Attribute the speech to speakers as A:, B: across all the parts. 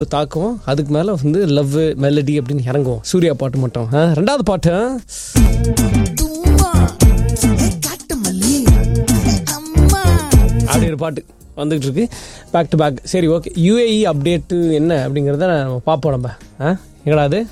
A: தாக்குவோம் அதுக்கு மேலே வந்து லவ் மெலடி அப்படின்னு இறங்குவோம் சூர்யா பாட்டு மட்டும் ஆ, ரெண்டாவது பாட்டு ஆ? அப்படி ஒரு பாட்டு வந்துகிட்டு இருக்கு பேக் டு பேக் சரி ஓகே யூஏஇ அப்டேட்டு என்ன அப்படிங்கிறத நம்ம பார்ப்போம் நம்ம ஆ எங்கடா அது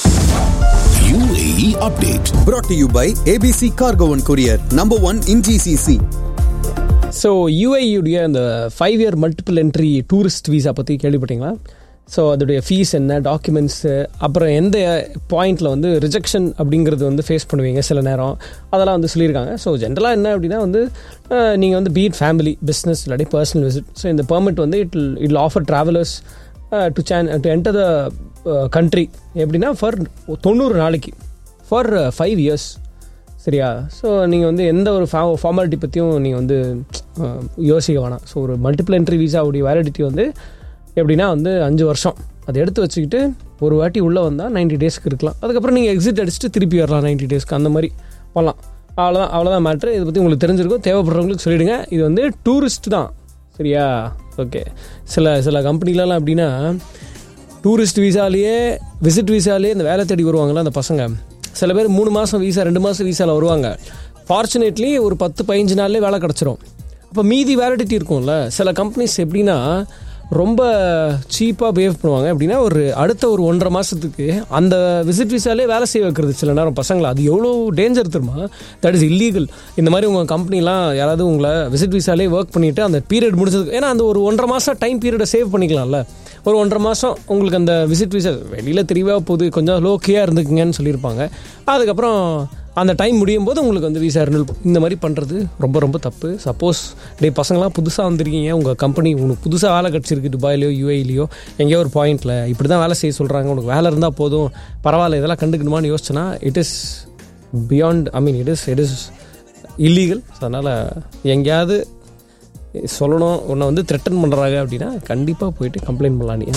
B: UAE update.
C: brought to you by ABC Cargo and Courier, number one in GCC.
A: So யூஏஇயுடைய அந்த five year multiple entry tourist visa பற்றி கேள்விப்பட்டீங்களா ஸோ அதோடைய ஃபீஸ் என்ன டாக்குமெண்ட்ஸு அப்புறம் எந்த பாயிண்டில் வந்து ரிஜெக்ஷன் அப்படிங்கிறது வந்து ஃபேஸ் பண்ணுவீங்க சில நேரம் அதெல்லாம் வந்து சொல்லியிருக்காங்க ஸோ ஜென்ரலாக என்ன அப்படின்னா வந்து நீங்கள் வந்து பீட் ஃபேமிலி பிஸ்னஸ் இல்லாட்டி பர்சனல் விசிட் ஸோ இந்த பெர்மிட் வந்து it it offer travellers to chance to enter the country எப்படின்னா ஃபார் தொண்ணூறு நாளைக்கு ஃபார் ஃபைவ் இயர்ஸ் சரியா ஸோ நீங்கள் வந்து எந்த ஒரு ஃபா ஃபார்மாலிட்டி பற்றியும் நீங்கள் வந்து அஹ், யோசிக்க வேணாம் ஸோ ஒரு மல்டிபிள் என்ட்ரி விசாவுடைய வேலிடிட்டி வந்து எப்படின்னா வந்து அஞ்சு வருஷம் அதை எடுத்து வச்சுக்கிட்டு ஒரு வாட்டி உள்ளே வந்தால் 90 டேஸ்க்கு இருக்கலாம் அதுக்கப்புறம் நீங்கள் எக்ஸிட் அடிச்சுட்டு திருப்பி வரலாம் 90 டேஸ்க்கு அந்த மாதிரி பண்ணலாம் அவ்வளோதான் அவ்வளோதான் மேட்ரு இதை பற்றி உங்களுக்கு தெரிஞ்சிருக்கும் தேவைப்படுறவங்களுக்கு சொல்லிவிடுங்க இது வந்து டூரிஸ்ட் தான் சரியா ஓகே சில சில கம்பெனிலலாம் எப்படின்னா டூரிஸ்ட் வீசாலேயே விசிட் வீசாலேயே இந்த வேலை தேடி வருவாங்கள்ல அந்த பசங்க சில பேர் மூணு மாதம் வீசா ரெண்டு மாதம் வீசாவில் வருவாங்க ஃபார்ச்சுனேட்லி ஒரு பத்து பதினஞ்சு நாள்லேயே வேலை கிடச்சிரும் அப்போ மீதி வேலிடிட்டி இருக்கும்ல சில கம்பெனிஸ் எப்படின்னா ரொம்ப சீப்பாக பிஹேவ் பண்ணுவாங்க எப்படின்னா ஒரு அடுத்த ஒரு ஒன்றரை மாதத்துக்கு அந்த விசிட் விசாலே வேலை செய்ய வைக்கிறது சில நேரம் பசங்களை அது எவ்வளோ டேஞ்சர் தெரியுமா தட் இஸ் இல்லீகல் இந்த மாதிரி உங்கள் கம்பெனிலாம் யாராவது உங்களை விசிட் விசாலே ஒர்க் பண்ணிவிட்டு அந்த பீரியட் முடிச்சதுக்கு ஏன்னா அந்த ஒரு ஒன்றரை மாதம் டைம் பீரியடை சேவ் பண்ணிக்கலாம்ல ஒரு ஒன்றரை மாதம் உங்களுக்கு அந்த விசிட் விசா வெளியில் தெரியவா போகுது கொஞ்சம் லோக்கியாக இருந்துக்குங்கன்னு சொல்லியிருப்பாங்க அதுக்கப்புறம் அந்த டைம் முடியும் போது உங்களுக்கு வந்து விசா ரெனுவல் இந்த மாதிரி பண்ணுறது ரொம்ப ரொம்ப தப்பு சப்போஸ் டே பசங்களாம் புதுசாக வந்திருக்கீங்க உங்கள் கம்பெனி உனக்கு புதுசாக வேலை கிடச்சிருக்கு துபாயிலையோ யூஏலையோ எங்கேயோ ஒரு பாயிண்ட்டில் இப்படி தான் வேலை செய்ய சொல்கிறாங்க உனக்கு வேலை இருந்தால் போதும் பரவாயில்ல இதெல்லாம் கண்டுக்கணுமான்னு யோசிச்சேன்னா it is beyond I mean it is it is illegal அதனால் எங்கேயாவது சொல்லணும் உன்னை வந்து த்ரெட்டன் பண்ணுறாங்க அப்படின்னா கண்டிப்பாக போயிட்டு கம்ப்ளைண்ட் பண்ணலாம் நீ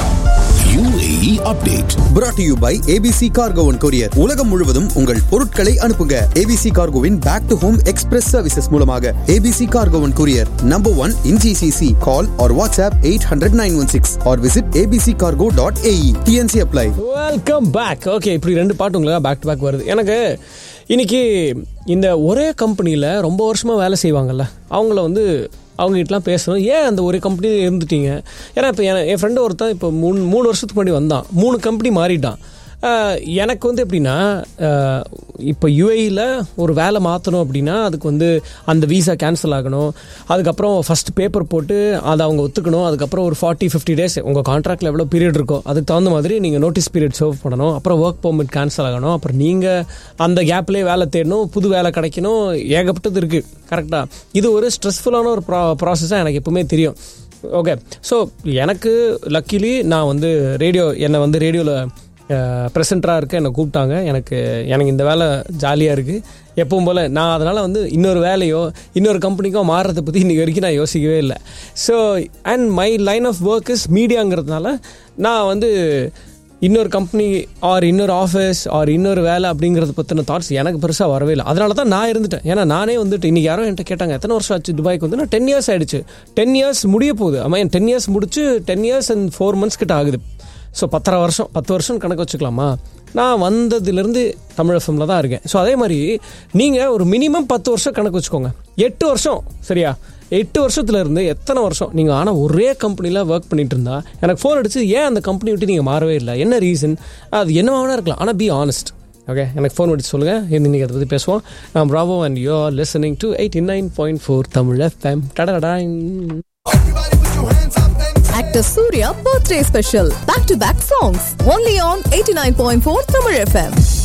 B: UAE update.
C: brought to you by ABC Cargo and Courier. உலகம் முழுவதும் உங்கள் பொருட்களை அனுப்புங்க ABC Cargoவின் back to home express services மூலமாக ABC Cargo and Courier, number one in GCC. Call or WhatsApp 800-916 or visit abccargo.ae. TNC apply.
A: Welcome back okay இப்படி ரெண்டு பாட்டு உங்களுக்கு பேக் டு பேக் வருது எனக்கு இன்னைக்கு இந்த ஒரே கம்பெனியில் ரொம்ப வருஷமாக வேலை செய்வாங்கல்ல அவங்கள வந்து அவங்ககிட்டலாம் பேசணும் ஏன் அந்த ஒரே கம்பெனியில் இருந்துட்டீங்க ஏன்னா இப்போ என் என் ஃப்ரெண்டு ஒருத்தன் இப்போ மூணு மூணு வருஷத்துக்கு முன்னாடி வந்தான் மூணு கம்பெனி மாறிட்டான் ஆஹ் எனக்கு வந்து எப்படின்னா ஆஹ் இப்போ யூஏயில் ஒரு வேலை மாற்றணும் அப்படின்னா அதுக்கு வந்து அந்த வீசா கேன்சல் ஆகணும் அதுக்கப்புறம் ஃபஸ்ட் பேப்பர் போட்டு அதை அவங்க ஒத்துக்கணும் அதுக்கப்புறம் ஒரு ஃபார்ட்டி ஃபிஃப்டி டேஸ் உங்கள் கான்ட்ராக்டில் எவ்வளோ பீரியட் இருக்கோ அதுக்கு தகுந்த மாதிரி நீங்கள் நோட்டீஸ் பீரியட் சர்வ் பண்ணணும் அப்புறம் ஒர்க் பெர்மிட் கேன்சல் ஆகணும் அப்புறம் நீங்கள் அந்த கேப்லேயே வேலை தேடணும் புது வேலை கிடைக்கணும் ஏகப்பட்டது இருக்குது கரெக்டாக இது ஒரு ஸ்ட்ரெஸ்ஃபுல்லான ஒரு ப்ரா ப்ராசஸாக எனக்கு எப்பவுமே தெரியும் ஓகே ஸோ எனக்கு லக்கிலி நான் வந்து ரேடியோ என்னை வந்து ரேடியோவில் ப்ரெசென்டராக இருக்க என்னை கூப்பிட்டாங்க எனக்கு எனக்கு இந்த வேலை ஜாலியாக இருக்குது எப்பவும் போல் நான் அதனால் வந்து இன்னொரு வேலையோ இன்னொரு கம்பெனிக்கோ மாறுறதை பற்றி இன்றைக்கி வரைக்கும் நான் யோசிக்கவே இல்லை so and my line of work is மீடியாங்கிறதுனால நான் வந்து இன்னொரு கம்பெனி ஆர் இன்னொரு ஆஃபீஸ் ஆர் இன்னொரு வேலை அப்படிங்கிறத பற்றின தாட்ஸ் எனக்கு பெருசாக வரவே இல்லை அதனால தான் நான் இருந்துட்டேன் ஏன்னா நானே வந்துட்டு இன்றைக்கி யாரோ என்கிட்ட கேட்டாங்க எத்தனை வருஷம் ஆச்சு துபாய்க்கு வந்து நான் டென் இயர்ஸ் ஆயிடுச்சு டென் இயர்ஸ் முடிய போகுது ஆமாம் டென் இயர்ஸ் முடிச்சு ten years and four months கிட்ட ஆகுது ஸோ பத்தரை வருஷம் பத்து வருஷம் கணக்கு வச்சுக்கலாமா நான் வந்ததுலேருந்து தமிழ் எஃப்எம்ல தான் இருக்கேன் ஸோ அதே மாதிரி நீங்கள் ஒரு மினிமம் பத்து வருஷம் கணக்கு வச்சுக்கோங்க எட்டு வருஷம் சரியா எட்டு வருஷத்துல இருந்து எத்தனை வருஷம் நீங்கள் ஆனால் ஒரே கம்பெனியில் ஒர்க் பண்ணிட்டு இருந்தா எனக்கு ஃபோன் அடிச்சு ஏன் அந்த கம்பெனி விட்டு நீங்கள் மாறவே இல்லை என்ன ரீசன் அது என்ன வேணா இருக்கலாம் ஆனால் பி ஆனஸ்ட் ஓகே எனக்கு ஃபோன் அடிச்சு சொல்லுங்கள் இன்னைக்கு அதை பற்றி பேசுவோம் நான் Bravo and you are listening to eighty nine point four Tamil FM டடடா
D: Actor Surya birthday special. Back to back songs. Only on 89.4 Tamil FM.